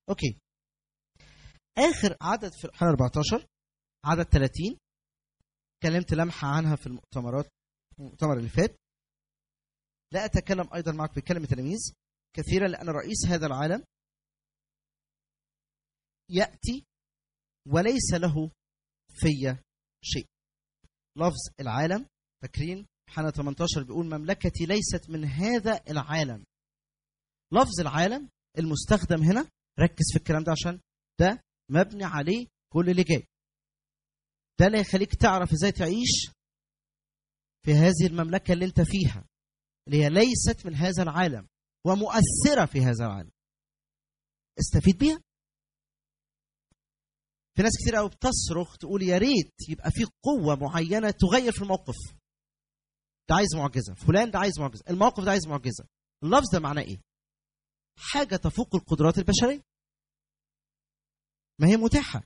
اوكي اخر عدد في الحلقه 14 عدد 30 اتكلمت لمحه عنها في المؤتمرات المؤتمر اللي فات لا اتكلم ايضا معك بكلمه تلاميذ كثيرا لان رئيس هذا العالم ياتي وليس له في شيء لفظ العالم فاكرين حنا 18 بيقول مملكتي ليست من هذا العالم لفظ العالم المستخدم هنا ركز في الكلام ده عشان ده مبني عليه كل اللي جاي ده اللي يخليك تعرف ازاي تعيش في هذه المملكة اللي انت فيها اللي هي ليست من هذا العالم ومؤثرة في هذا العالم استفيد بيها في ناس كتير قوي بتصرخ تقول يا ريت يبقى في قوة معينة تغير في الموقف ده عايز معجزة فلان ده عايز معجزة الموقف ده عايز معجزة اللفظ ده معناه ايه حاجة تفوق القدرات البشرية ما هي متاحة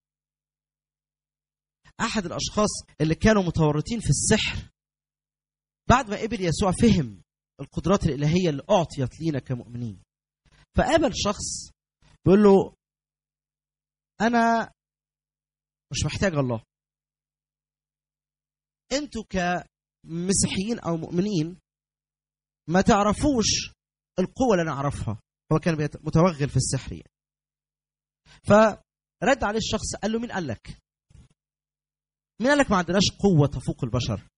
أحد الأشخاص اللي كانوا متورطين في السحر بعد ما قبل يسوع فهم القدرات الإلهية اللي أعطيت لينا كمؤمنين فقابل شخص بيقول له أنا مش محتاج الله انتوا كمسيحيين أو مؤمنين ما تعرفوش القوة اللي نعرفها هو كان بيت- متوغل في السحر يعني. فرد عليه الشخص قال له مين قال لك؟ مين قال لك ما عندناش قوة تفوق البشر؟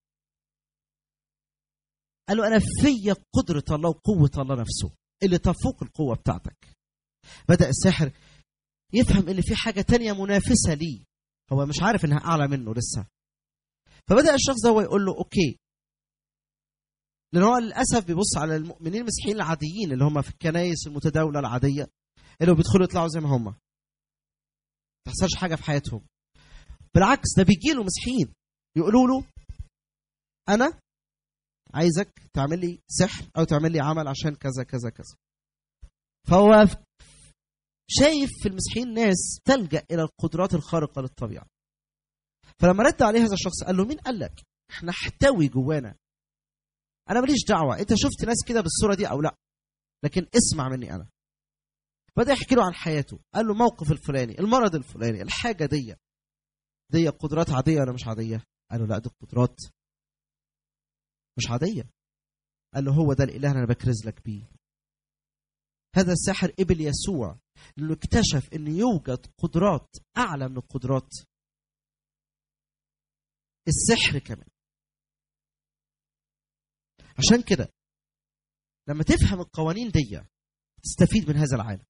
قال له أنا فيا قدرة الله وقوة الله نفسه اللي تفوق القوة بتاعتك. بدأ الساحر يفهم إن في حاجة تانية منافسة ليه. هو مش عارف إنها أعلى منه لسه. فبدأ الشخص ده هو يقول له أوكي لان هو للاسف بيبص على المؤمنين المسيحيين العاديين اللي هم في الكنائس المتداوله العاديه اللي بيدخلوا يطلعوا زي ما هم ما تحصلش حاجه في حياتهم بالعكس ده بيجي له مسيحيين يقولوا له انا عايزك تعمل لي سحر او تعمل لي عمل عشان كذا كذا كذا فهو شايف في المسيحيين ناس تلجا الى القدرات الخارقه للطبيعه فلما رد عليه هذا الشخص قال له مين قال لك احنا احتوي جوانا انا ماليش دعوه انت شفت ناس كده بالصوره دي او لا لكن اسمع مني انا بدا يحكي له عن حياته قال له موقف الفلاني المرض الفلاني الحاجه دي دي قدرات عاديه ولا مش عاديه قال له لا دي قدرات مش عاديه قال له هو ده الاله اللي انا بكرز لك بيه هذا الساحر قبل يسوع لانه اكتشف ان يوجد قدرات اعلى من القدرات السحر كمان عشان كده لما تفهم القوانين دي تستفيد من هذا العالم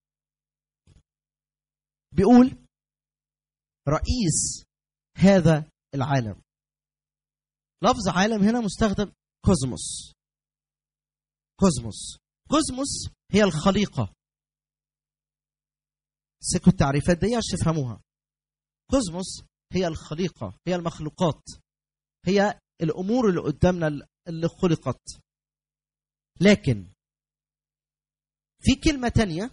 بيقول رئيس هذا العالم لفظ عالم هنا مستخدم كوزموس كوزموس كوزموس هي الخليقة سكوا التعريفات دي عشان تفهموها كوزموس هي الخليقة هي المخلوقات هي الأمور اللي قدامنا اللي خلقت لكن في كلمة تانية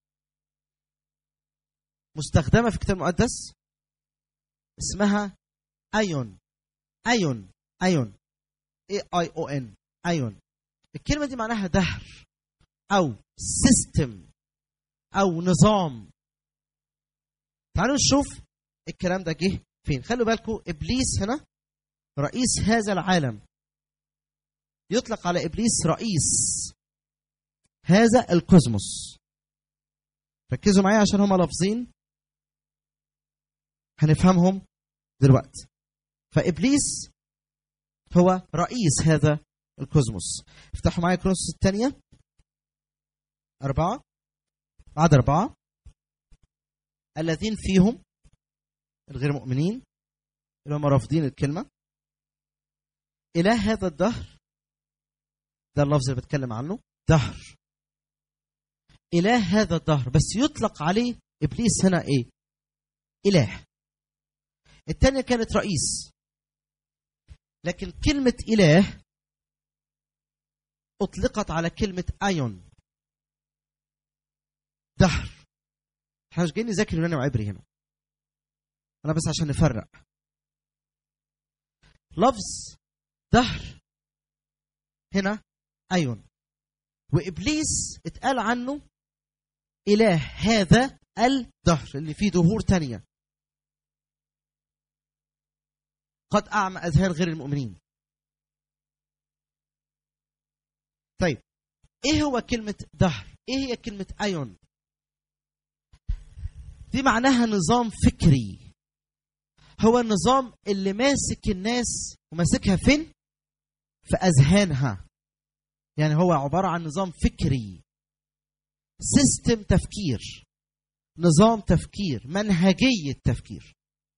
مستخدمة في الكتاب المقدس اسمها ايون ايون ايون اي اي او ان ايون الكلمة دي معناها دهر او سيستم او نظام تعالوا نشوف الكلام ده جه فين خلوا بالكم ابليس هنا رئيس هذا العالم يطلق على ابليس رئيس هذا الكوزموس ركزوا معايا عشان هما لفظين هنفهمهم دلوقتي فابليس هو رئيس هذا الكوزموس افتحوا معايا كرونس الثانية أربعة عدد أربعة الذين فيهم الغير مؤمنين اللي هم رافضين الكلمة إله هذا الدهر ده اللفظ اللي بتكلم عنه دهر إله هذا الدهر بس يطلق عليه إبليس هنا إيه؟ إله الثانية كانت رئيس لكن كلمة إله أطلقت على كلمة أيون دهر احنا مش جايين نذاكر يوناني وعبري هنا أنا بس عشان نفرق لفظ دهر هنا أيون وإبليس اتقال عنه إله هذا الدهر اللي فيه دهور تانية قد أعمى أذهان غير المؤمنين طيب إيه هو كلمة دهر؟ إيه هي كلمة أيون؟ دي معناها نظام فكري هو النظام اللي ماسك الناس وماسكها فين؟ في أذهانها يعني هو عبارة عن نظام فكري سيستم تفكير نظام تفكير منهجية تفكير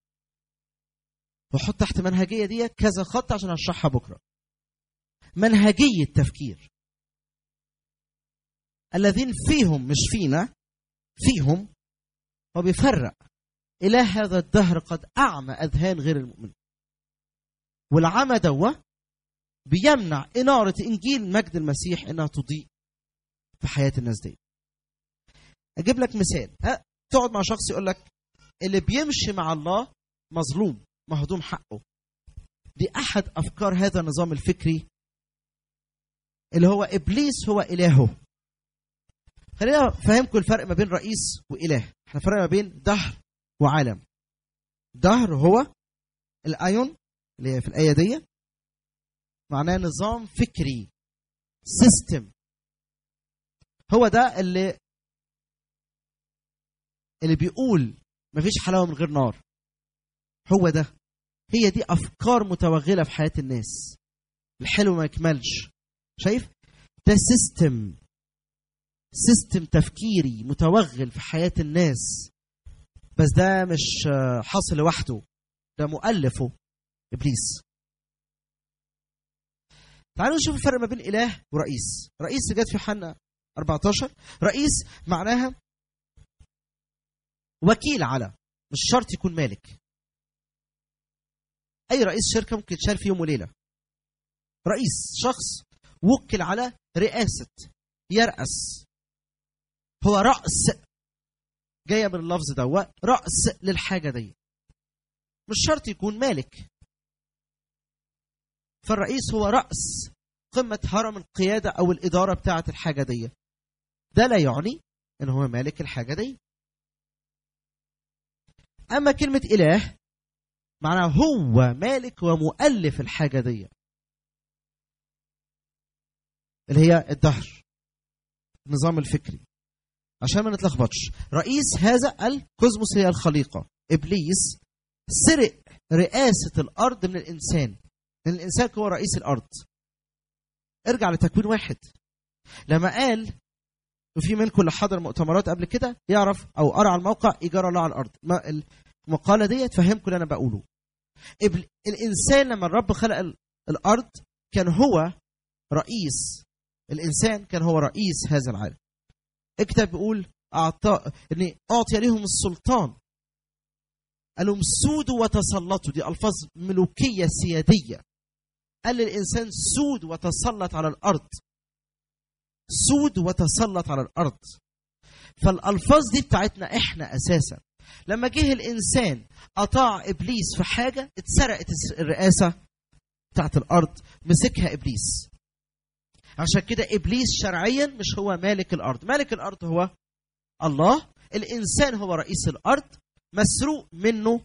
وحط تحت منهجية دي كذا خط عشان أشرحها بكرة منهجية تفكير الذين فيهم مش فينا فيهم هو بيفرق إله هذا الدهر قد أعمى أذهان غير المؤمن والعمى دوا بيمنع إنارة إنجيل مجد المسيح إنها تضيء في حياة الناس دي أجيب لك مثال ها تقعد مع شخص يقول لك اللي بيمشي مع الله مظلوم مهضوم حقه دي أحد أفكار هذا النظام الفكري اللي هو إبليس هو إلهه خلينا أفهمكم الفرق ما بين رئيس وإله احنا فرق ما بين دهر وعالم دهر هو الأيون اللي هي في الآية دي معناه نظام فكري سيستم هو ده اللي اللي بيقول مفيش حلاوه من غير نار هو ده هي دي افكار متوغله في حياه الناس الحلو ما يكملش شايف ده سيستم سيستم تفكيري متوغل في حياه الناس بس ده مش آه، حاصل لوحده ده مؤلفه ابليس تعالوا نشوف الفرق ما بين اله ورئيس رئيس جت في حنا 14 رئيس معناها وكيل على مش شرط يكون مالك اي رئيس شركه ممكن يتشال في يوم وليله رئيس شخص وكل على رئاسه يرأس هو رأس جايه من اللفظ ده هو رأس للحاجه دي مش شرط يكون مالك فالرئيس هو رأس قمة هرم القيادة أو الإدارة بتاعة الحاجة دي ده لا يعني إن هو مالك الحاجة دي أما كلمة إله معناها هو مالك ومؤلف الحاجة دي اللي هي الدهر النظام الفكري عشان ما نتلخبطش رئيس هذا الكوزموس هي الخليقة إبليس سرق رئاسة الأرض من الإنسان لأن الإنسان هو رئيس الأرض ارجع لتكوين واحد لما قال وفي منكم اللي حضر مؤتمرات قبل كده يعرف او قرا على الموقع ايجار الله على الارض ما المقاله دي تفهمكم اللي انا بقوله إبل- الانسان لما الرب خلق ال- الارض كان هو رئيس الانسان كان هو رئيس هذا العالم الكتاب بيقول اعطى ان اعطي لهم السلطان قال لهم سودوا وتسلطوا دي الفاظ ملوكيه سياديه قال للانسان سود وتسلط على الارض سود وتسلط على الارض فالالفاظ دي بتاعتنا احنا اساسا لما جه الانسان اطاع ابليس في حاجه اتسرقت الرئاسه بتاعت الارض مسكها ابليس عشان كده ابليس شرعيا مش هو مالك الارض مالك الارض هو الله الانسان هو رئيس الارض مسروق منه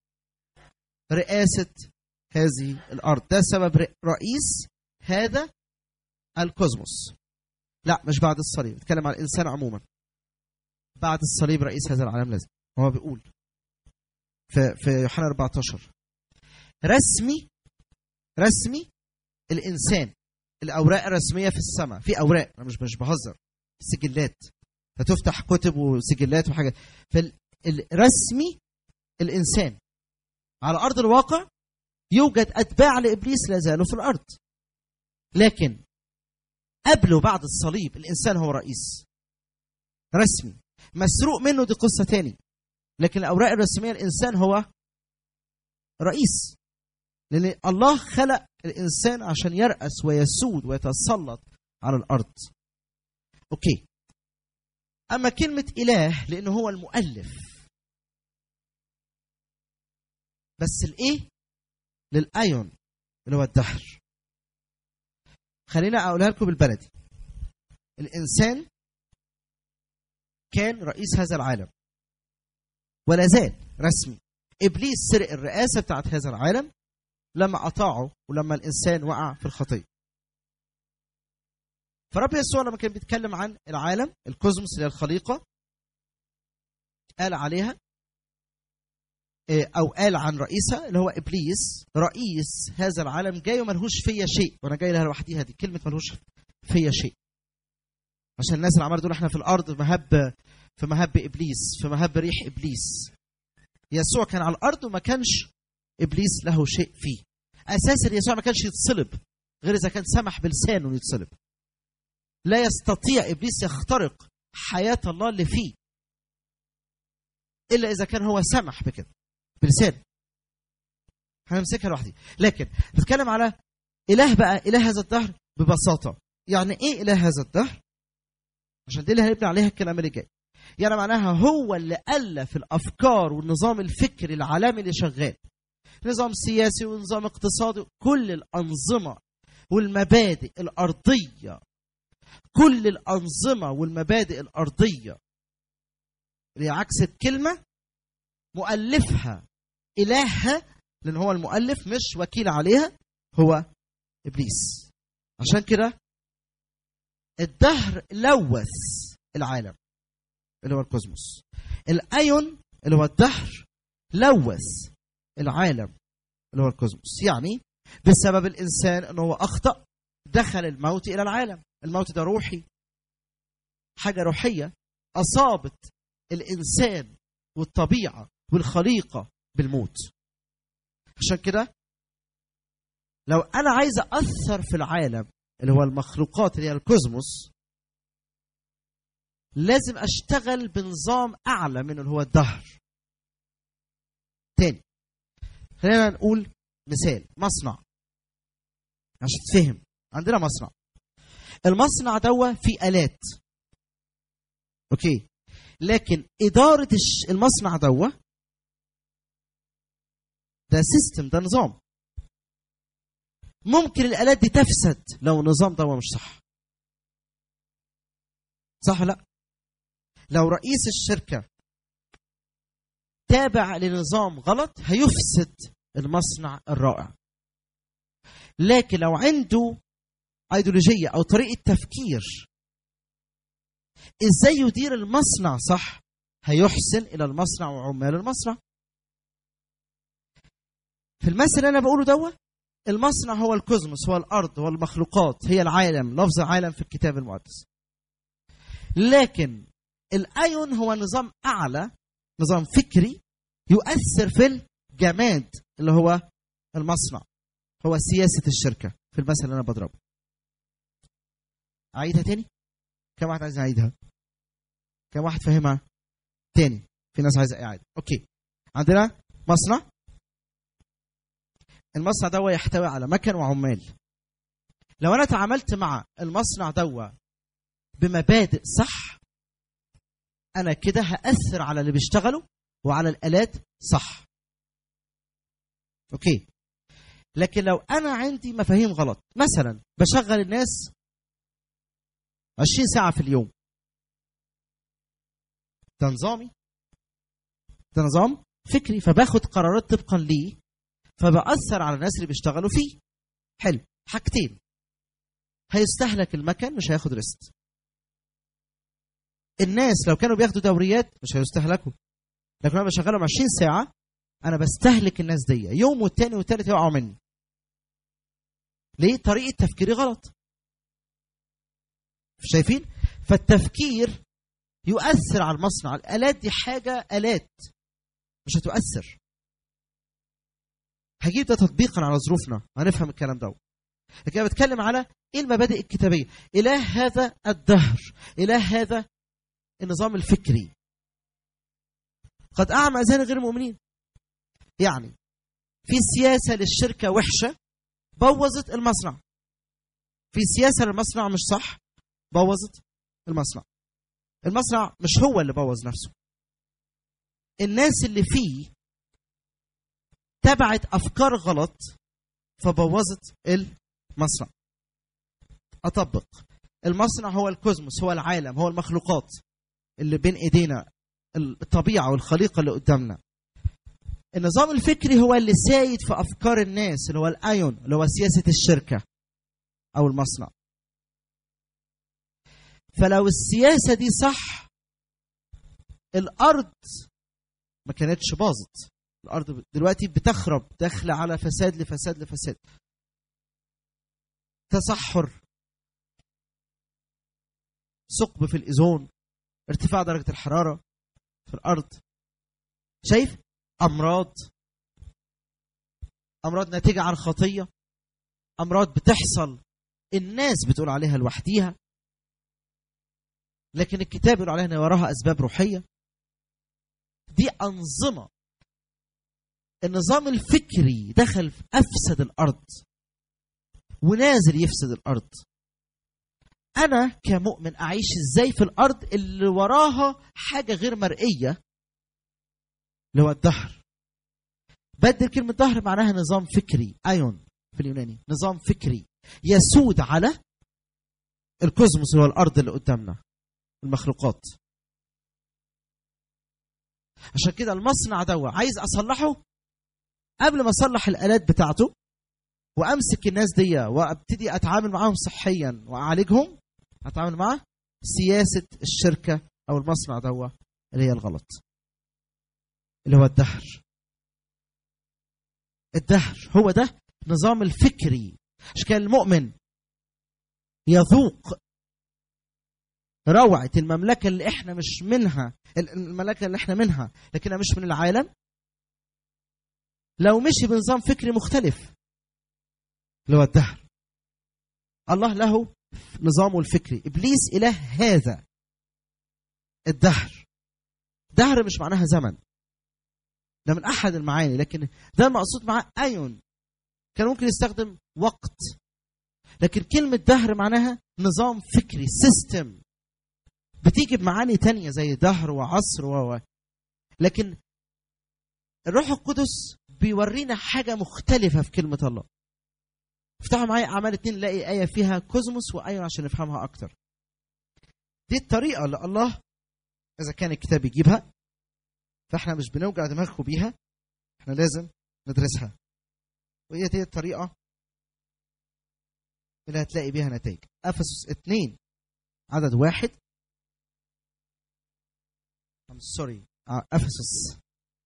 رئاسه هذه الارض ده سبب ر- رئيس هذا الكوزموس لا مش بعد الصليب بتكلم عن الانسان عموما بعد الصليب رئيس هذا العالم لازم هو بيقول في في يوحنا 14 رسمي رسمي الانسان الاوراق الرسميه في السماء في اوراق انا مش مش بهزر سجلات هتفتح كتب وسجلات وحاجات فالرسمي الانسان على ارض الواقع يوجد اتباع لابليس لا زالوا في الارض لكن قبل وبعد الصليب الانسان هو رئيس رسمي مسروق منه دي قصه تاني لكن الاوراق الرسميه الانسان هو رئيس لان الله خلق الانسان عشان يرأس ويسود ويتسلط على الارض اوكي اما كلمه اله لانه هو المؤلف بس الايه للايون اللي هو الدهر خلينا اقولها لكم بالبلدي الانسان كان رئيس هذا العالم ولا زال رسمي ابليس سرق الرئاسه بتاعت هذا العالم لما اطاعه ولما الانسان وقع في الخطيه فرب يسوع لما كان بيتكلم عن العالم الكوزموس اللي هي الخليقه قال عليها او قال عن رئيسها اللي هو ابليس رئيس هذا العالم جاي وملهوش فيا شيء وانا جاي لها لوحديها دي كلمه ملهوش فيا شيء عشان الناس اللي عماله تقول احنا في الارض في مهب في مهب ابليس في مهب ريح ابليس يسوع كان على الارض وما كانش ابليس له شيء فيه اساسا يسوع ما كانش يتصلب غير اذا كان سمح بلسانه يتصلب لا يستطيع ابليس يخترق حياه الله اللي فيه الا اذا كان هو سمح بكده بلسانه هنمسكها لوحدي لكن نتكلم على اله بقى اله هذا الدهر ببساطه يعني ايه اله هذا الدهر عشان دي اللي هنبني عليها الكلام اللي جاي يعني معناها هو اللي الف الافكار والنظام الفكري العالمي اللي شغال نظام سياسي ونظام اقتصادي كل الانظمه والمبادئ الارضيه كل الانظمه والمبادئ الارضيه اللي عكس الكلمه مؤلفها الهها لان هو المؤلف مش وكيل عليها هو ابليس عشان كده الدهر لوث العالم اللي هو الكوزموس الايون اللي هو الدهر لوث العالم اللي هو الكوزموس يعني بسبب الانسان انه هو اخطا دخل الموت الى العالم الموت ده روحي حاجه روحيه اصابت الانسان والطبيعه والخليقه بالموت عشان كده لو انا عايز اثر في العالم اللي هو المخلوقات اللي هي الكوزموس لازم اشتغل بنظام اعلى من اللي هو الدهر تاني خلينا نقول مثال مصنع عشان تفهم عندنا مصنع المصنع دوا فيه الات اوكي لكن اداره المصنع دوا ده سيستم ده نظام ممكن الالات دي تفسد لو النظام ده مش صح صح لا لو رئيس الشركه تابع لنظام غلط هيفسد المصنع الرائع لكن لو عنده ايديولوجيه او طريقه تفكير ازاي يدير المصنع صح هيحسن الى المصنع وعمال المصنع في المثل اللي انا بقوله دوت المصنع هو الكوزموس هو الارض هو المخلوقات هي العالم لفظ عالم في الكتاب المقدس لكن الايون هو نظام اعلى نظام فكري يؤثر في الجماد اللي هو المصنع هو سياسه الشركه في المثل اللي انا بضربه اعيدها تاني كم واحد عايز يعيدها كم واحد فاهمها تاني في ناس عايزه اعاده اوكي عندنا مصنع المصنع ده يحتوي على مكن وعمال لو انا تعاملت مع المصنع ده بمبادئ صح انا كده هاثر على اللي بيشتغلوا وعلى الالات صح اوكي لكن لو انا عندي مفاهيم غلط مثلا بشغل الناس 20 ساعه في اليوم ده نظامي ده نظام فكري فباخد قرارات طبقا ليه فبأثر على الناس اللي بيشتغلوا فيه حلو حاجتين هيستهلك المكن مش هياخد ريست الناس لو كانوا بياخدوا دوريات مش هيستهلكوا لكن انا بشغلهم 20 ساعه انا بستهلك الناس دي يوم والتاني والتالت يقعوا مني ليه طريقه تفكيري غلط شايفين فالتفكير يؤثر على المصنع الالات دي حاجه الات مش هتؤثر هجيب ده تطبيقا على ظروفنا هنفهم الكلام ده لكن انا بتكلم على ايه المبادئ الكتابيه اله هذا الدهر اله هذا النظام الفكري قد اعمى اذهان غير المؤمنين يعني في سياسه للشركه وحشه بوظت المصنع في سياسه للمصنع مش صح بوظت المصنع المصنع مش هو اللي بوظ نفسه الناس اللي فيه تبعت افكار غلط فبوظت المصنع اطبق المصنع هو الكوزموس هو العالم هو المخلوقات اللي بين ايدينا الطبيعه والخليقه اللي قدامنا النظام الفكري هو اللي سايد في افكار الناس اللي هو الايون اللي هو سياسه الشركه او المصنع فلو السياسه دي صح الارض ما كانتش باظت الارض دلوقتي بتخرب داخله على فساد لفساد لفساد تصحر ثقب في الاوزون ارتفاع درجه الحراره في الارض شايف امراض امراض ناتجه عن خطيه امراض بتحصل الناس بتقول عليها لوحديها لكن الكتاب يقول عليها ان وراها اسباب روحيه دي انظمه النظام الفكري دخل في افسد الارض ونازل يفسد الارض انا كمؤمن اعيش ازاي في الارض اللي وراها حاجه غير مرئيه اللي هو الدهر بدل كلمه دهر معناها نظام فكري ايون في اليوناني نظام فكري يسود على الكوزموس اللي هو الارض اللي قدامنا المخلوقات عشان كده المصنع ده عايز اصلحه قبل ما اصلح الالات بتاعته وامسك الناس دي وابتدي اتعامل معاهم صحيا واعالجهم اتعامل مع سياسه الشركه او المصنع دوا اللي هي الغلط اللي هو الدهر الدهر هو ده نظام الفكري عشان كده المؤمن يذوق روعة المملكة اللي احنا مش منها المملكة اللي احنا منها لكنها مش من العالم لو مشي بنظام فكري مختلف اللي هو الدهر الله له نظامه الفكري ابليس اله هذا الدهر دهر مش معناها زمن ده من احد المعاني لكن ده المقصود معاه ايون كان ممكن يستخدم وقت لكن كلمة دهر معناها نظام فكري سيستم بتيجي بمعاني تانية زي دهر وعصر و لكن الروح القدس بيورينا حاجة مختلفة في كلمة الله افتحوا معايا أعمال اتنين نلاقي آية فيها كوزموس وآية عشان نفهمها أكتر دي الطريقة اللي الله إذا كان الكتاب يجيبها فاحنا مش بنوجع دماغكم بيها احنا لازم ندرسها وهي دي الطريقة اللي هتلاقي بيها نتائج أفسس اتنين عدد واحد I'm sorry أفسس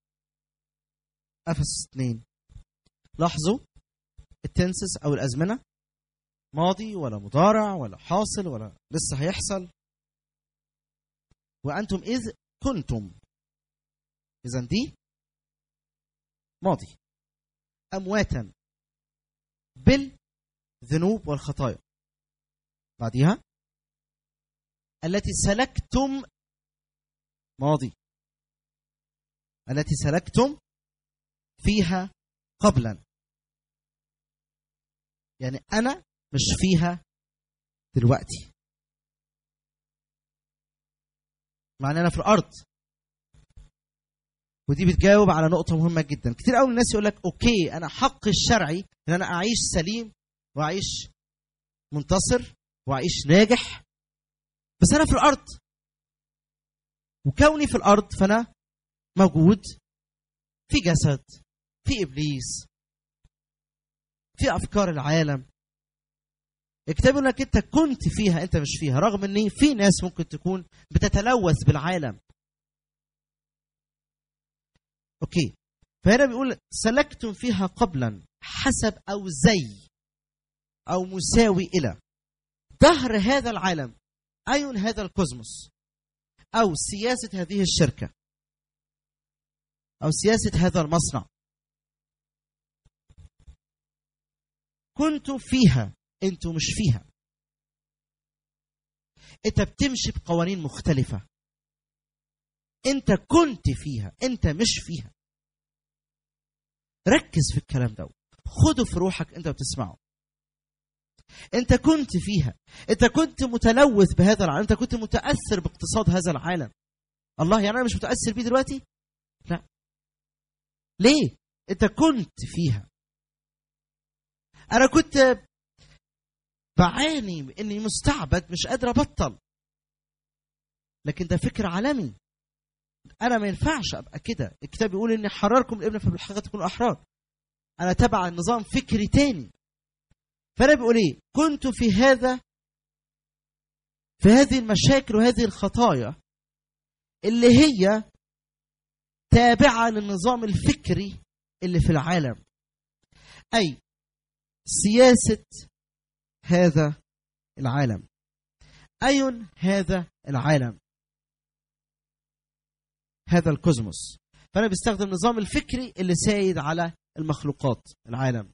أفسس اتنين لاحظوا التنسس أو الأزمنة ماضي ولا مضارع ولا حاصل ولا لسه هيحصل وأنتم إذ كنتم إذا دي ماضي أمواتا بالذنوب والخطايا بعديها التي سلكتم ماضي التي سلكتم فيها قبلا يعني أنا مش فيها دلوقتي معنى أنا في الأرض ودي بتجاوب على نقطة مهمة جدا كتير قوي الناس يقول لك أوكي أنا حق الشرعي إن أنا أعيش سليم وأعيش منتصر وأعيش ناجح بس أنا في الأرض وكوني في الأرض فأنا موجود في جسد في إبليس في أفكار العالم الكتاب يقول لك أنت كنت فيها أنت مش فيها رغم إن في ناس ممكن تكون بتتلوث بالعالم اوكي فهنا بيقول سلكتم فيها قبلا حسب او زي او مساوي الى ظهر هذا العالم ايون هذا الكوزموس او سياسه هذه الشركه او سياسه هذا المصنع كنتم فيها انتم مش فيها انت بتمشي بقوانين مختلفه انت كنت فيها انت مش فيها ركز في الكلام ده خده في روحك انت بتسمعه انت كنت فيها انت كنت متلوث بهذا العالم انت كنت متاثر باقتصاد هذا العالم الله يعني انا مش متاثر بيه دلوقتي لا ليه انت كنت فيها انا كنت بعاني اني مستعبد مش قادر ابطل لكن ده فكر عالمي انا ما ينفعش ابقى كده الكتاب بيقول ان حرركم الابن فبالحقيقه تكونوا احرار انا تبع نظام فكري تاني فانا بيقول ايه كنت في هذا في هذه المشاكل وهذه الخطايا اللي هي تابعه للنظام الفكري اللي في العالم اي سياسه هذا العالم اي هذا العالم هذا الكوزموس فانا بستخدم النظام الفكري اللي سايد على المخلوقات العالم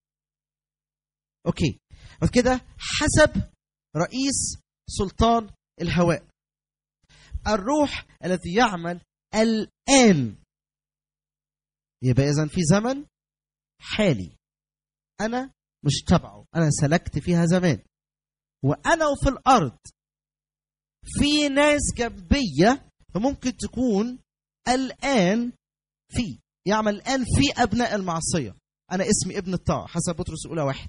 اوكي بعد كده حسب رئيس سلطان الهواء الروح الذي يعمل الان يبقى اذا في زمن حالي انا مش تبعه انا سلكت فيها زمان وانا وفي الارض في ناس جنبيه فممكن تكون الان في يعمل الان في ابناء المعصيه انا اسمي ابن الطاعه حسب بطرس الاولى واحد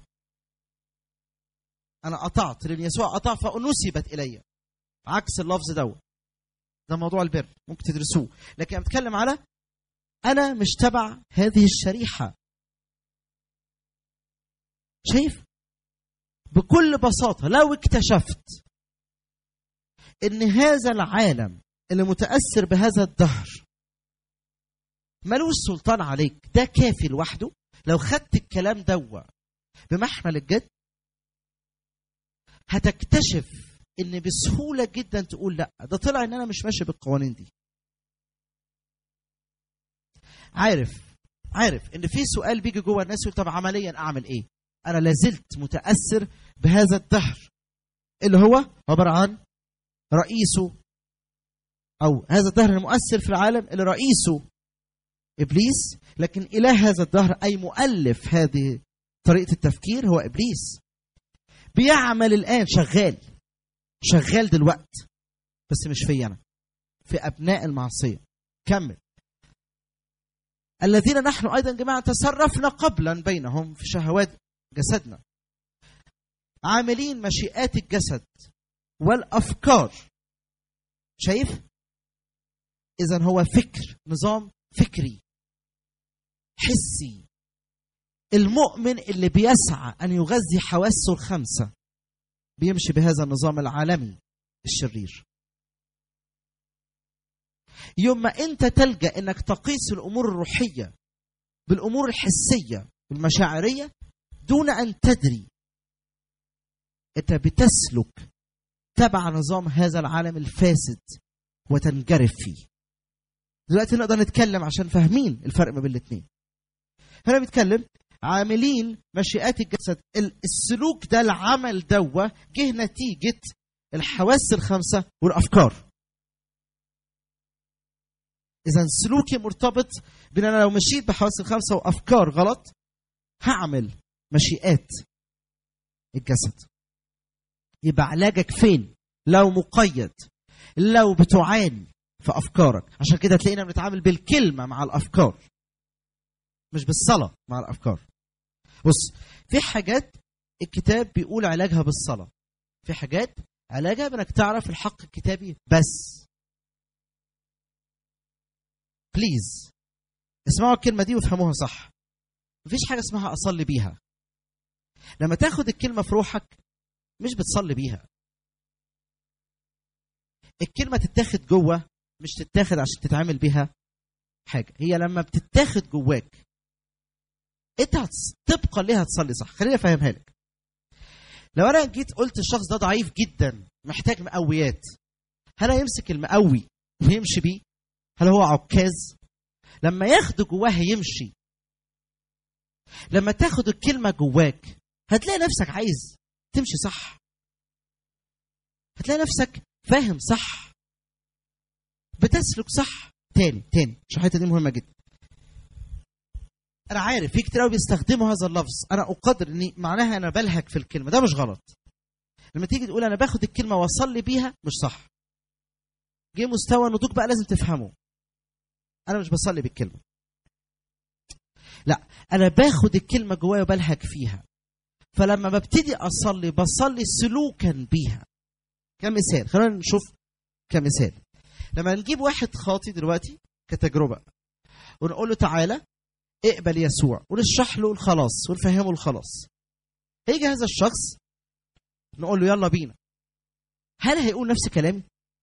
انا قطعت لان يسوع قطع فنسبت الي عكس اللفظ دوت ده موضوع البر ممكن تدرسوه لكن انا بتكلم على انا مش تبع هذه الشريحه شايف بكل بساطه لو اكتشفت ان هذا العالم اللي متاثر بهذا الدهر ملوش سلطان عليك ده كافي لوحده لو خدت الكلام دوا بمحمل الجد هتكتشف ان بسهوله جدا تقول لا ده طلع ان انا مش ماشي بالقوانين دي عارف عارف ان في سؤال بيجي جوه الناس يقول طب عمليا اعمل ايه انا لازلت متاثر بهذا الدهر اللي هو عباره عن رئيسه او هذا الدهر المؤثر في العالم اللي رئيسه ابليس لكن اله هذا الدهر اي مؤلف هذه طريقه التفكير هو ابليس بيعمل الان شغال شغال دلوقت بس مش في انا في ابناء المعصيه كمل الذين نحن ايضا جماعه تصرفنا قبلا بينهم في شهوات جسدنا عاملين مشيئات الجسد والافكار شايف اذا هو فكر نظام فكري حسي المؤمن اللي بيسعى ان يغذي حواسه الخمسه بيمشي بهذا النظام العالمي الشرير يوم ما انت تلجا انك تقيس الامور الروحيه بالامور الحسيه والمشاعريه دون ان تدري انت بتسلك تبع نظام هذا العالم الفاسد وتنجرف فيه دلوقتي نقدر نتكلم عشان فاهمين الفرق ما بين الاثنين هنا بيتكلم عاملين مشيئات الجسد السلوك ده العمل دوا جه نتيجة الحواس الخمسة والأفكار إذا سلوكي مرتبط بأن أنا لو مشيت بحواس الخمسة وأفكار غلط هعمل مشيئات الجسد يبقى علاجك فين لو مقيد لو بتعاني في أفكارك عشان كده تلاقينا بنتعامل بالكلمة مع الأفكار مش بالصلاة مع الأفكار بص في حاجات الكتاب بيقول علاجها بالصلاة في حاجات علاجها بانك تعرف الحق الكتابي بس بليز اسمعوا الكلمة دي وافهموها صح مفيش حاجة اسمها أصلي بيها لما تاخد الكلمة في روحك مش بتصلي بيها الكلمة تتاخد جوه مش تتاخد عشان تتعامل بيها حاجة هي لما بتتاخد جواك انت طبقا ليها تصلي صح خليني افهمها لك لو انا جيت قلت الشخص ده ضعيف جدا محتاج مقويات هل هيمسك المقوي ويمشي بيه هل هو عكاز لما ياخده جواه هيمشي لما تاخد الكلمة جواك هتلاقي نفسك عايز تمشي صح هتلاقي نفسك فاهم صح بتسلك صح تاني تاني عشان الحته دي مهمه جدا انا عارف في كتير قوي بيستخدموا هذا اللفظ انا اقدر اني معناها انا بلهك في الكلمه ده مش غلط لما تيجي تقول انا باخد الكلمه واصلي بيها مش صح جه مستوى النضوج بقى لازم تفهمه انا مش بصلي بالكلمه لا انا باخد الكلمه جوايا وبلهك فيها فلما ببتدي اصلي بصلي سلوكا بيها كمثال خلينا نشوف كمثال لما نجيب واحد خاطي دلوقتي كتجربه ونقول له تعالى اقبل يسوع ونشرح له الخلاص ونفهمه الخلاص هيجي هذا الشخص نقول له يلا بينا هل هيقول نفس كلامي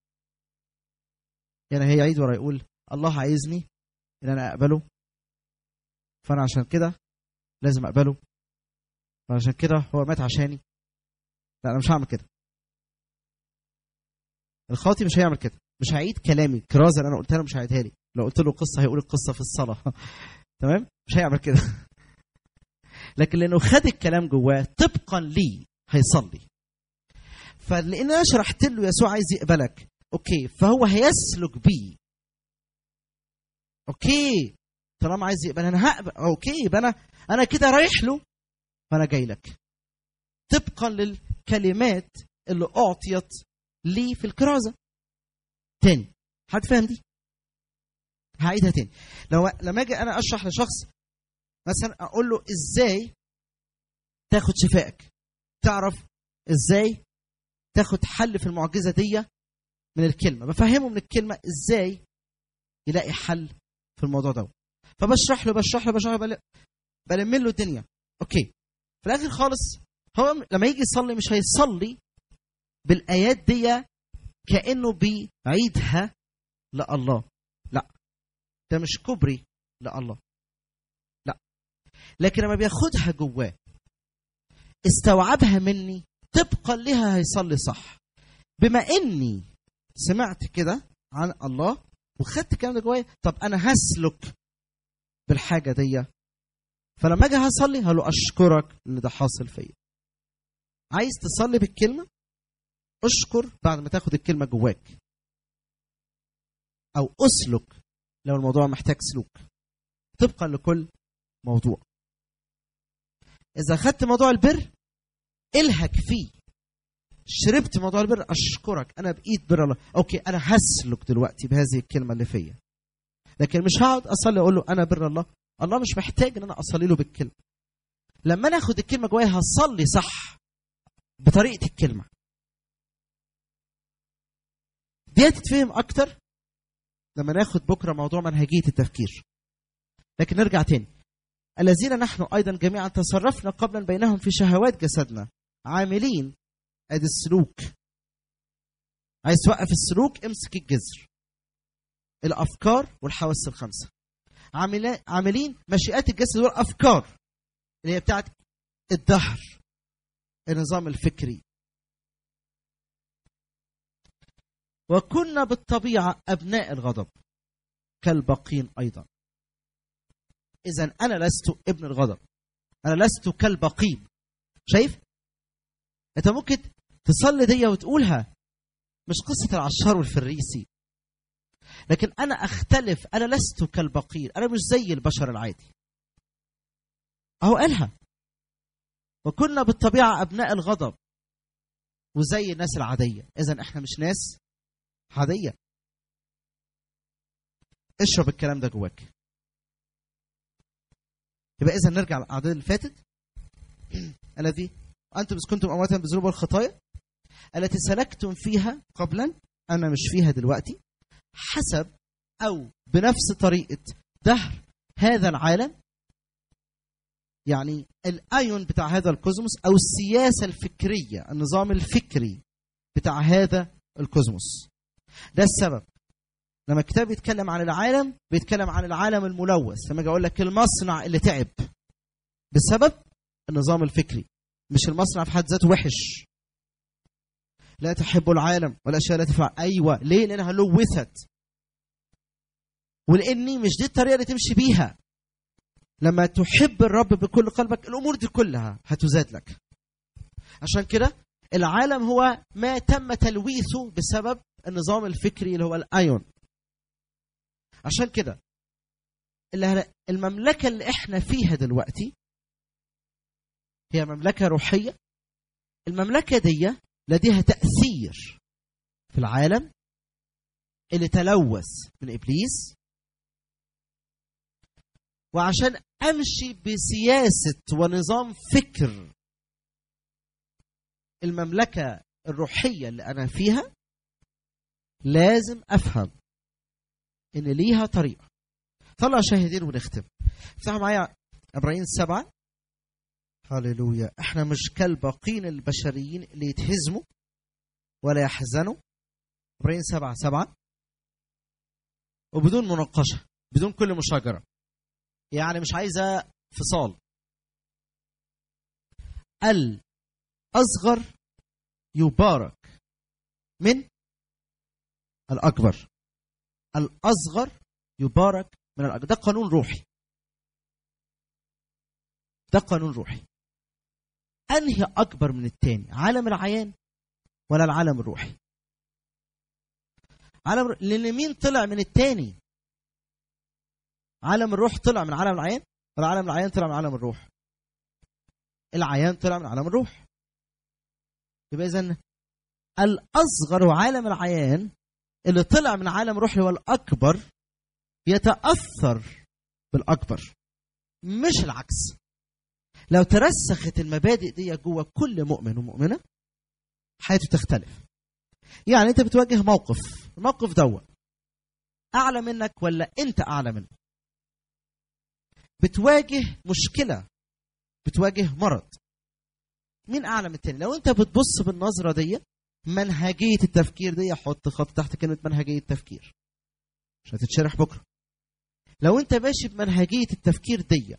يعني هيعيد ورا يقول الله عايزني ان انا اقبله فانا عشان كده لازم اقبله فعشان كده هو مات عشاني لا انا مش هعمل كده الخاطي مش هيعمل كده مش هيعيد كلامي الكرازه اللي انا قلتها له مش هيعيدها لي لو قلت له قصه هيقول القصه في الصلاه تمام مش هيعمل كده لكن لانه خد الكلام جواه طبقا لي هيصلي فلان انا شرحت له يسوع عايز يقبلك اوكي فهو هيسلك بيه اوكي طالما عايز يقبل انا هقبل اوكي يبقى انا انا كده رايح له فانا جاي لك طبقا للكلمات اللي اعطيت لي في الكرازه تاني حد فاهم دي هعيدها تاني لو لما اجي انا اشرح لشخص مثلا اقول له ازاي تاخد شفائك تعرف ازاي تاخد حل في المعجزه دي من الكلمه بفهمه من الكلمه ازاي يلاقي حل في الموضوع ده فبشرح له بشرح له بشرح له بل- بلم له الدنيا اوكي في الاخر خالص هو لما يجي يصلي مش هيصلي بالايات دي كانه بيعيدها لله لا ده مش كبري لله لا لكن لما بياخدها جواه استوعبها مني طبقا لها هيصلي صح بما اني سمعت كده عن الله وخدت الكلام ده جوايا طب انا هسلك بالحاجه دي فلما اجي هصلي هقول له اشكرك ان ده حاصل فيا عايز تصلي بالكلمه اشكر بعد ما تاخد الكلمه جواك او اسلك لو الموضوع محتاج سلوك طبقا لكل موضوع اذا خدت موضوع البر الهك فيه شربت موضوع البر اشكرك انا بايد بر الله اوكي انا هسلك دلوقتي بهذه الكلمه اللي فيا لكن مش هقعد اصلي اقول له انا بر الله الله مش محتاج ان انا اصلي له بالكلمه لما انا اخد الكلمه جوايا هصلي صح بطريقه الكلمه دي هتتفهم اكتر لما ناخد بكره موضوع منهجيه التفكير لكن نرجع تاني الذين نحن ايضا جميعا تصرفنا قبلا بينهم في شهوات جسدنا عاملين ادي السلوك عايز توقف السلوك امسك الجذر الافكار والحواس الخمسه عاملين عاملين مشيئات الجسد والافكار اللي هي بتاعت الدهر النظام الفكري وكنا بالطبيعه ابناء الغضب كالباقين ايضا اذا انا لست ابن الغضب انا لست كالباقين شايف انت ممكن تصلي دي وتقولها مش قصه العشار والفريسي لكن انا اختلف انا لست كالبقير انا مش زي البشر العادي اهو قالها وكنا بالطبيعه ابناء الغضب وزي الناس العاديه اذا احنا مش ناس عاديه اشرب الكلام ده جواك يبقى اذا نرجع للاعداد اللي فاتت الذي انتم إذ كنتم امواتا بالذنوب والخطايا التي سلكتم فيها قبلا انا مش فيها دلوقتي حسب او بنفس طريقه دهر هذا العالم يعني الايون بتاع هذا الكوزموس او السياسه الفكريه النظام الفكري بتاع هذا الكوزموس ده السبب لما الكتاب بيتكلم عن العالم بيتكلم عن العالم الملوث لما اجي اقول لك المصنع اللي تعب بسبب النظام الفكري مش المصنع في حد ذاته وحش لا تحب العالم والاشياء لا تفعل ايوه ليه لانها لوثت ولاني مش دي الطريقه اللي تمشي بيها لما تحب الرب بكل قلبك الامور دي كلها هتزاد لك عشان كده العالم هو ما تم تلويثه بسبب النظام الفكري اللي هو الايون عشان كده اللي المملكه اللي احنا فيها دلوقتي هي مملكه روحيه المملكه دي لديها تاثير في العالم اللي تلوث من ابليس وعشان امشي بسياسه ونظام فكر المملكه الروحيه اللي انا فيها لازم افهم ان ليها طريقه طلع شاهدين ونختم افتحوا معايا ابراهيم سبعة هللويا احنا مش كالباقين البشريين اللي يتهزموا ولا يحزنوا ابراهيم سبعة سبعة وبدون مناقشة بدون كل مشاجرة يعني مش عايزة فصال الأصغر يبارك من الأكبر الأصغر يبارك من الأكبر ده قانون روحي ده قانون روحي أنهي أكبر من التاني عالم العيان ولا العالم الروحي عالم لأن مين طلع من التاني عالم الروح طلع من عالم العيان ولا عالم العيان طلع من عالم الروح العيان طلع من عالم الروح يبقى إذا الأصغر عالم العيان اللي طلع من عالم روحي هو الأكبر يتأثر بالأكبر مش العكس لو ترسخت المبادئ دي جوه كل مؤمن ومؤمنة حياته تختلف يعني انت بتواجه موقف الموقف دوت اعلى منك ولا انت اعلى منه بتواجه مشكلة بتواجه مرض مين اعلى من التاني لو انت بتبص بالنظرة دي منهجية التفكير دي حط خط تحت كلمة منهجية تفكير مش هتتشرح بكرة لو انت ماشي بمنهجية التفكير دي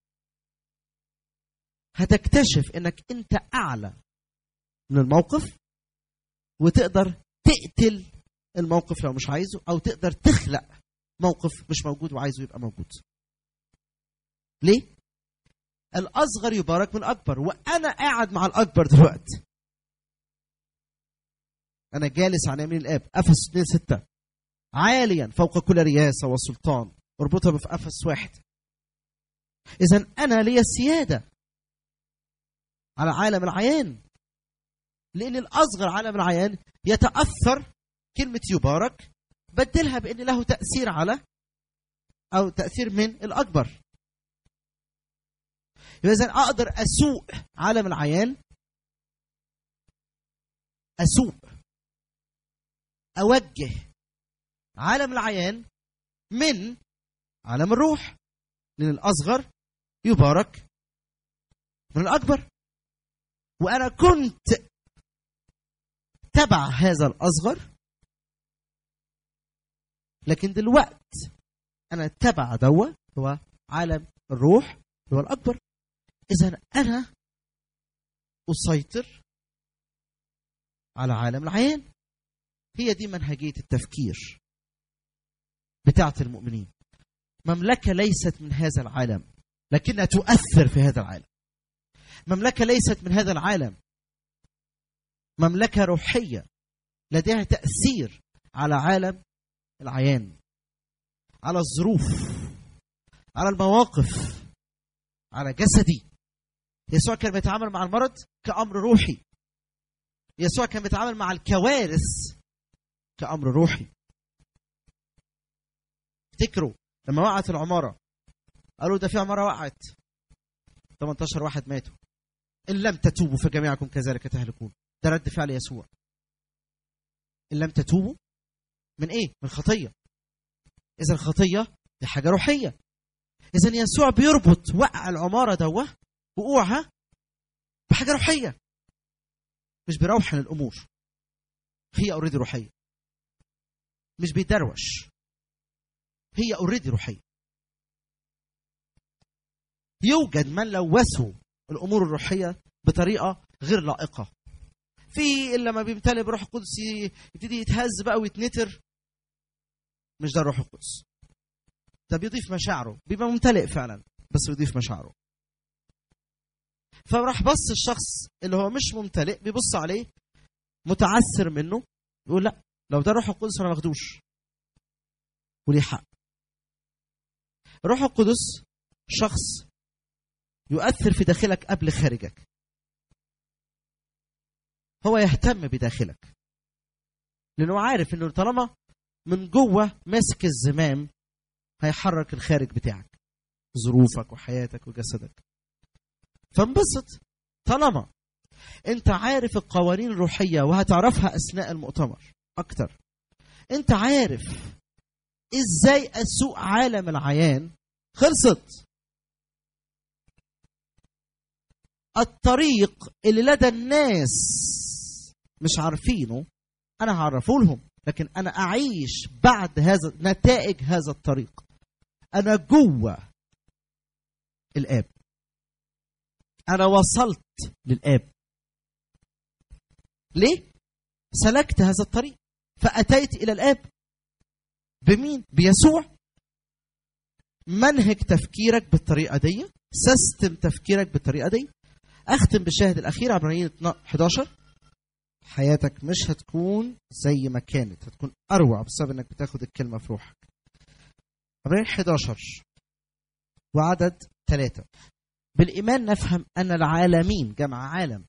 هتكتشف انك انت اعلى من الموقف وتقدر تقتل الموقف لو مش عايزه او تقدر تخلق موقف مش موجود وعايزه يبقى موجود ليه الاصغر يبارك من الاكبر وانا قاعد مع الاكبر دلوقتي انا جالس عن يمين الاب افس 2 6 عاليا فوق كل رياسه وسلطان اربطها في افس واحد اذا انا لي السياده على عالم العيان لان الاصغر عالم العيان يتاثر كلمه يبارك بدلها بان له تاثير على او تاثير من الاكبر يبقى اذا اقدر اسوق عالم العيان اسوق اوجه عالم العيان من عالم الروح لان الاصغر يبارك من الاكبر وانا كنت تبع هذا الاصغر لكن دلوقت انا تبع دوا هو عالم الروح هو الاكبر اذا انا اسيطر على عالم العيان هي دي منهجيه التفكير بتاعه المؤمنين مملكه ليست من هذا العالم لكنها تؤثر في هذا العالم مملكه ليست من هذا العالم مملكه روحيه لديها تاثير على عالم العيان على الظروف على المواقف على جسدي يسوع كان بيتعامل مع المرض كأمر روحي يسوع كان بيتعامل مع الكوارث كأمر روحي افتكروا لما وقعت العمارة قالوا ده في عمارة وقعت 18 واحد ماتوا إن لم تتوبوا فجميعكم كذلك تهلكون ده رد فعل يسوع إن لم تتوبوا من إيه؟ من خطية إذا الخطية دي حاجة روحية إذا يسوع بيربط وقع العمارة دوه وقوعها بحاجة روحية مش بيروحن الأمور هي اوريدي روحية مش بيدروش هي اوريدي روحية يوجد من لوثوا الأمور الروحية بطريقة غير لائقة في اللي لما بيمتلئ بروح القدس يبتدي يتهز بقى ويتنتر مش ده الروح القدس ده بيضيف مشاعره بيبقى ممتلئ فعلا بس بيضيف مشاعره فراح بص الشخص اللي هو مش ممتلئ بيبص عليه متعسر منه يقول لا لو ده الروح القدس انا ما باخدوش وليه حق الروح القدس شخص يؤثر في داخلك قبل خارجك هو يهتم بداخلك لانه عارف انه طالما من جوه ماسك الزمام هيحرك الخارج بتاعك ظروفك وحياتك وجسدك فانبسط طالما انت عارف القوانين الروحيه وهتعرفها اثناء المؤتمر اكتر انت عارف ازاي اسوق عالم العيان خلصت الطريق اللي لدى الناس مش عارفينه انا هعرفه لهم لكن انا اعيش بعد هذا نتائج هذا الطريق انا جوه الاب انا وصلت للاب ليه سلكت هذا الطريق فاتيت الى الاب بمين بيسوع منهج تفكيرك بالطريقه دي سيستم تفكيرك بالطريقه دي اختم بالشاهد الاخير عبرانيين 11 حياتك مش هتكون زي ما كانت هتكون اروع بسبب انك بتاخد الكلمه في روحك عبرانيين 11 وعدد ثلاثة بالإيمان نفهم أن العالمين جمع عالم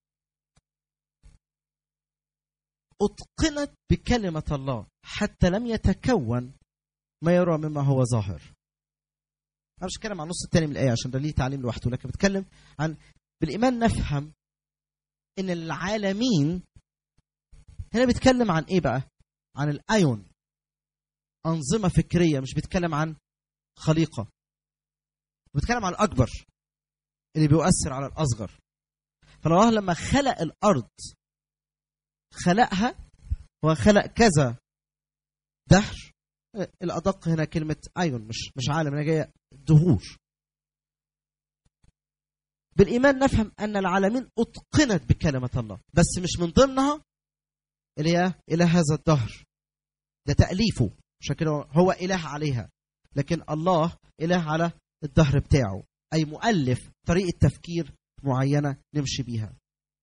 أتقنت بكلمة الله حتى لم يتكون ما يرى مما هو ظاهر أنا مش بتكلم عن النص الثاني من الآية عشان ده ليه تعليم لوحده لكن بتكلم عن بالإيمان نفهم إن العالمين هنا بيتكلم عن إيه بقى؟ عن الأيون أنظمة فكرية مش بيتكلم عن خليقة بيتكلم عن الأكبر اللي بيؤثر على الأصغر فالله لما خلق الأرض خلقها وخلق كذا دهر الأدق هنا كلمة أيون مش مش عالم هنا جاية دهور بالإيمان نفهم أن العالمين أتقنت بكلمة الله بس مش من ضمنها اللي هي إلى هذا الدهر ده تأليفه عشان كده هو إله عليها لكن الله إله على الدهر بتاعه أي مؤلف طريقة تفكير معينة نمشي بيها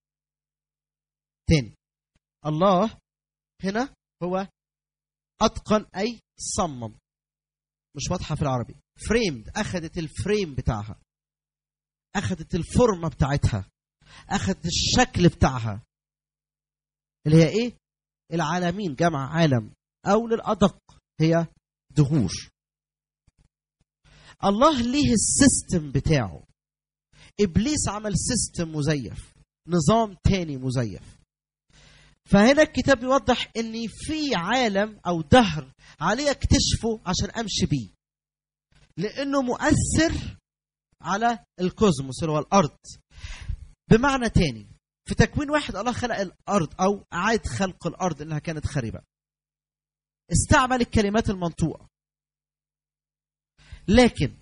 تاني الله هنا هو أتقن أي صمم مش واضحة في العربي فريمد أخذت الفريم بتاعها أخذت الفورمة بتاعتها أخذت الشكل بتاعها اللي هي إيه العالمين جمع عالم أو للأدق هي دهور الله ليه السيستم بتاعه ابليس عمل سيستم مزيف نظام تاني مزيف فهنا الكتاب بيوضح ان في عالم او دهر علي اكتشفه عشان امشي بيه لانه مؤثر على الكوزموس اللي هو الارض بمعنى تاني في تكوين واحد الله خلق الارض او اعاد خلق الارض انها كانت خربه استعمل الكلمات المنطوقه لكن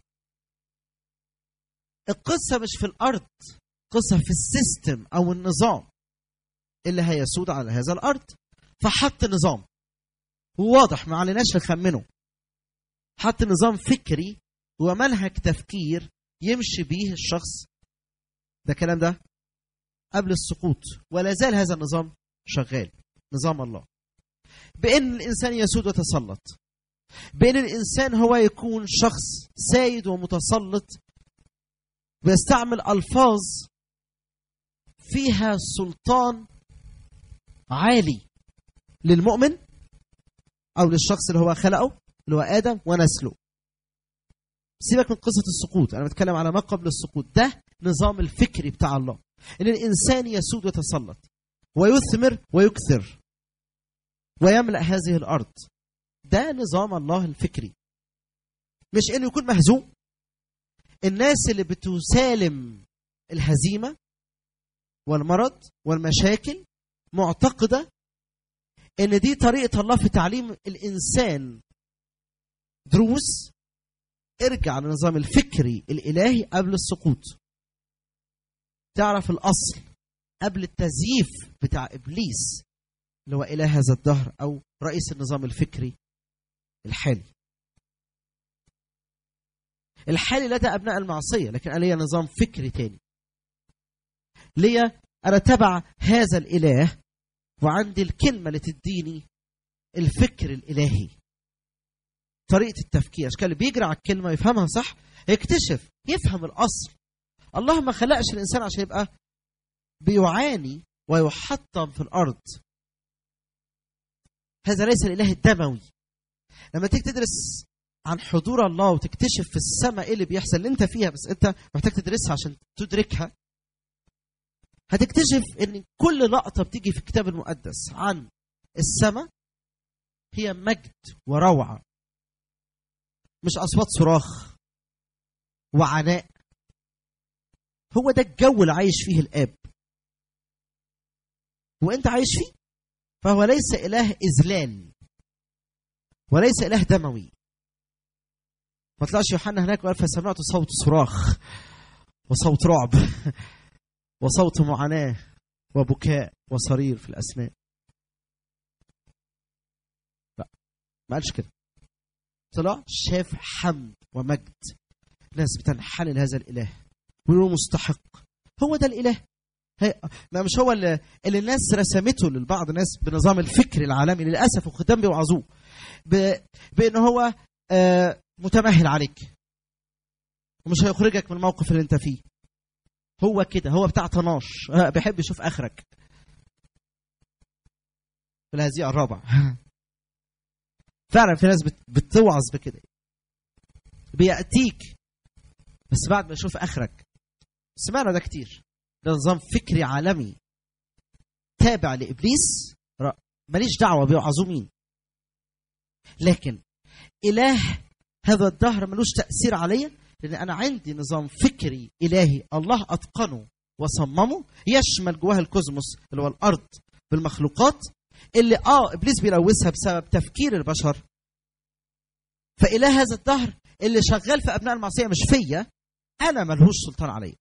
القصه مش في الارض قصه في السيستم او النظام اللي هيسود على هذا الارض فحط نظام واضح ما عليناش نخمنه حط نظام فكري ومنهج تفكير يمشي بيه الشخص ده الكلام ده قبل السقوط ولا زال هذا النظام شغال نظام الله بان الانسان يسود ويتسلط بان الانسان هو يكون شخص سيد ومتسلط ويستعمل الفاظ فيها سلطان عالي للمؤمن او للشخص اللي هو خلقه اللي هو ادم ونسله سيبك من قصه السقوط انا بتكلم على ما قبل السقوط ده نظام الفكري بتاع الله ان الانسان يسود ويتسلط ويثمر ويكثر ويملا هذه الارض ده نظام الله الفكري مش انه يكون مهزوم الناس اللي بتسالم الهزيمه والمرض والمشاكل معتقده ان دي طريقه الله في تعليم الانسان دروس ارجع للنظام الفكري الالهي قبل السقوط تعرف الاصل قبل التزييف بتاع ابليس اللي هو اله هذا الدهر او رئيس النظام الفكري الحالي الحالي لدى ابناء المعصيه لكن انا ليا نظام فكري تاني ليا انا تبع هذا الاله وعندي الكلمه اللي تديني الفكر الالهي طريقه التفكير عشان اللي بيجري على الكلمه يفهمها صح يكتشف يفهم الاصل الله ما خلقش الانسان عشان يبقى بيعاني ويحطم في الارض هذا ليس الاله الدموي لما تيجي تدرس عن حضور الله وتكتشف في السماء ايه اللي بيحصل اللي انت فيها بس انت محتاج تدرسها عشان تدركها هتكتشف ان كل لقطه بتيجي في الكتاب المقدس عن السماء هي مجد وروعة مش أصوات صراخ وعناء هو ده الجو اللي عايش فيه الآب وأنت عايش فيه فهو ليس إله إذلال وليس إله دموي ما طلعش يوحنا هناك وقال فسمعت صوت صراخ وصوت رعب وصوت معاناة وبكاء وصرير في الأسماء لا ما قالش كده طلع شاف حمد ومجد ناس بتنحني لهذا الإله ويقولوا مستحق هو ده الإله هي ما مش هو اللي, اللي الناس رسمته للبعض الناس بنظام الفكر العالمي للأسف وختام بيوعظوه ب... بأن هو آه متمهل عليك ومش هيخرجك من الموقف اللي انت فيه هو كده هو بتاع طناش آه، بيحب يشوف اخرك في الهزيع الرابع فعلا في ناس بت- بتوعظ بكده بيأتيك بس بعد ما يشوف اخرك سمعنا ده كتير ده نظام فكري عالمي تابع لابليس ر- ماليش دعوه بيوعظوا مين لكن اله هذا الدهر ملوش تاثير عليا لان انا عندي نظام فكري الهي الله اتقنه وصممه يشمل جواه الكوزموس اللي هو الارض بالمخلوقات اللي اه ابليس بيلوثها بسبب تفكير البشر فاله هذا الدهر اللي شغال في ابناء المعصيه مش فيا انا ملهوش سلطان عليا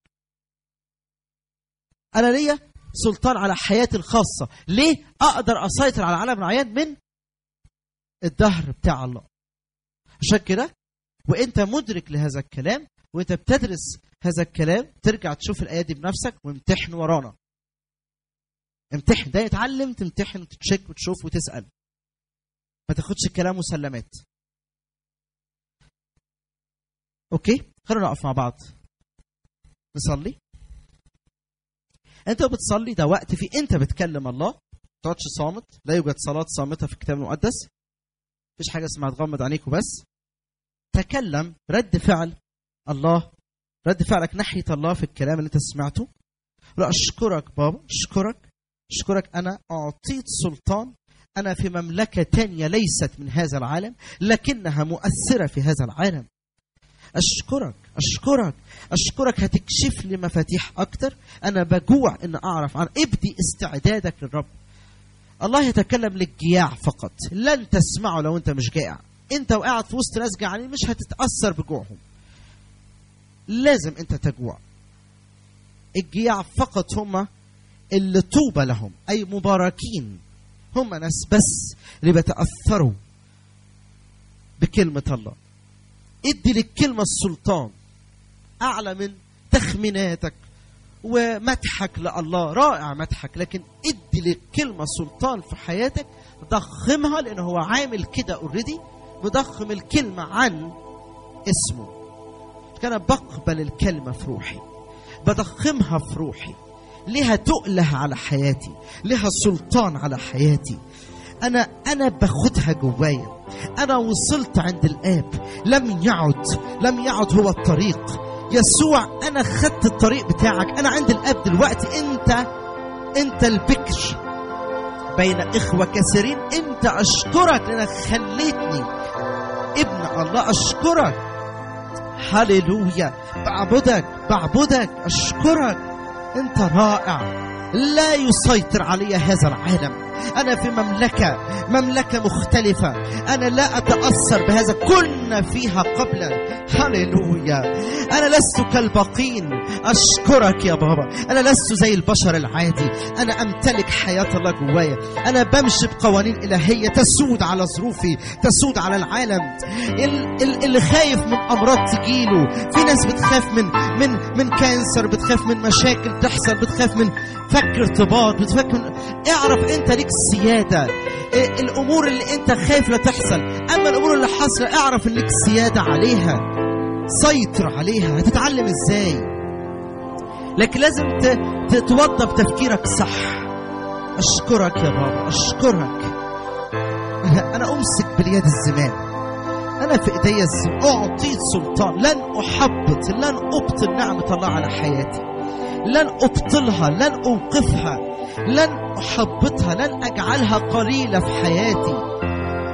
انا ليا سلطان على حياتي الخاصه ليه اقدر اسيطر على العالم العيان من الدهر بتاع الله عشان كده وانت مدرك لهذا الكلام وانت بتدرس هذا الكلام ترجع تشوف الايه دي بنفسك وامتحن ورانا امتحن ده يتعلم تمتحن وتتشيك وتشوف وتسال ما تاخدش الكلام مسلمات اوكي خلونا نقف مع بعض نصلي انت بتصلي ده وقت فيه انت بتكلم الله ما تقعدش صامت لا يوجد صلاه صامته في الكتاب المقدس مفيش حاجه اسمها تغمض عينيك وبس تكلم رد فعل الله رد فعلك ناحيه الله في الكلام اللي انت سمعته لا اشكرك بابا اشكرك اشكرك انا اعطيت سلطان انا في مملكه تانية ليست من هذا العالم لكنها مؤثره في هذا العالم اشكرك اشكرك اشكرك هتكشف لي مفاتيح اكتر انا بجوع ان اعرف عن ابدي استعدادك للرب الله يتكلم للجياع فقط لن تسمعه لو انت مش جائع انت وقاعد في وسط ناس جعانين مش هتتاثر بجوعهم لازم انت تجوع الجياع فقط هم اللي طوبى لهم اي مباركين هم ناس بس اللي بيتاثروا بكلمه الله ادي للكلمه السلطان اعلى من تخميناتك ومدحك لله رائع مدحك لكن ادي للكلمه سلطان في حياتك ضخمها لان هو عامل كده اوريدي مضخم الكلمه عن اسمه كان بقبل الكلمه في روحي بضخمها في روحي لها تقله على حياتي لها سلطان على حياتي انا انا باخدها جوايا انا وصلت عند الاب لم يعد لم يعد هو الطريق يسوع انا خدت الطريق بتاعك انا عند الاب دلوقتي انت انت البكر بين اخوه كثيرين انت اشكرك لانك خليتني ابن الله اشكرك هللويا بعبدك بعبدك اشكرك انت رائع لا يسيطر علي هذا العالم انا في مملكه مملكه مختلفه انا لا اتاثر بهذا كنا فيها قبلا هللويا انا لست كالباقين اشكرك يا بابا انا لست زي البشر العادي انا امتلك حياه الله جوايا انا بمشي بقوانين الهيه تسود على ظروفي تسود على العالم ال- ال- اللي خايف من امراض تجيله في ناس بتخاف من من من كانسر بتخاف من مشاكل تحصل بتخاف من فك ارتباط بتفك من اعرف انت ليك سياده إيه الامور اللي انت خايف لا تحصل اما الامور اللي حاصله اعرف ان ليك سياده عليها سيطر عليها هتتعلم ازاي لكن لازم ت- تتوضى بتفكيرك صح اشكرك يا بابا اشكرك انا أنا امسك باليد الزمان انا في ايديا الزمان اعطيت سلطان لن احبط لن ابطل نعمه الله على حياتي لن ابطلها لن اوقفها لن احبطها لن اجعلها قليله في حياتي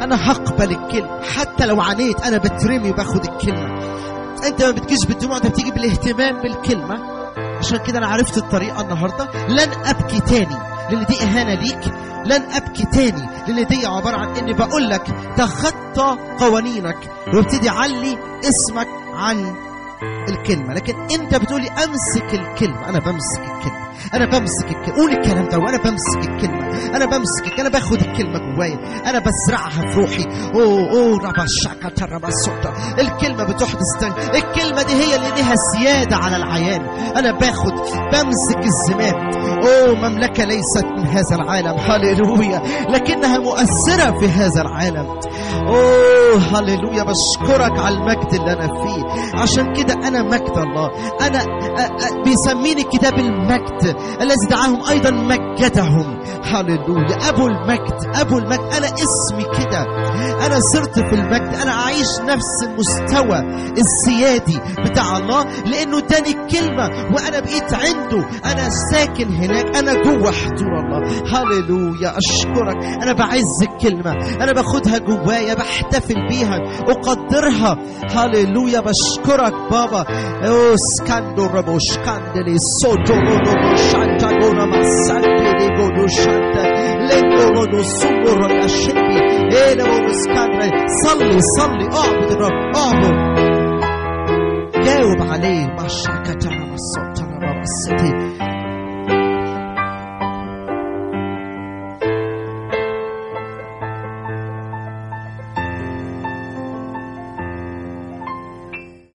انا هقبل الكلمه حتى لو عانيت انا بترمي وباخد الكلمه انت ما بتجيش بالدموع انت بتيجي بالاهتمام بالكلمه عشان كده انا عرفت الطريقه النهارده لن ابكي تاني لان دي اهانه ليك لن ابكي تاني لان دي عباره عن اني بقول لك تخطى قوانينك وابتدي علي اسمك عن الكلمه لكن انت بتقولي امسك الكلمه انا بمسك الكلمه انا بمسك الكلمه قول الكلام ده وانا بمسك الكلمه انا بمسك انا باخد الكلمه جوايا انا بزرعها في روحي اوه اوه ربا شاكا تربا سوتا الكلمه بتحدث تاني الكلمه دي هي اللي ليها سياده على العيان انا باخد بمسك الزمام اوه مملكه ليست من هذا العالم هللويا لكنها مؤثره في هذا العالم اوه هللويا بشكرك على المجد اللي انا فيه عشان كده انا مجد الله انا أ- أ- بيسميني الكتاب المجد الذي دعاهم ايضا مجدهم هللويا ابو المجد ابو المجد انا اسمي كده انا صرت في المجد انا عايش نفس المستوى السيادي بتاع الله لانه اداني الكلمه وانا بقيت عنده انا ساكن هناك انا جوه حضور الله هللويا اشكرك انا بعز الكلمه انا باخدها جوايا بحتفل بيها اقدرها هللويا بشكرك بابا او سكاندو ربو شكاندلي سوتو رونو شانتا غورا مسانتي دي غورو شانتا لينو رونو سوغورو ياشيبي ايه نمو سكاندري صلي صلي اعبد الرب اعبد جاوب عليه ما شاكتا رمى الصوت رمى الستي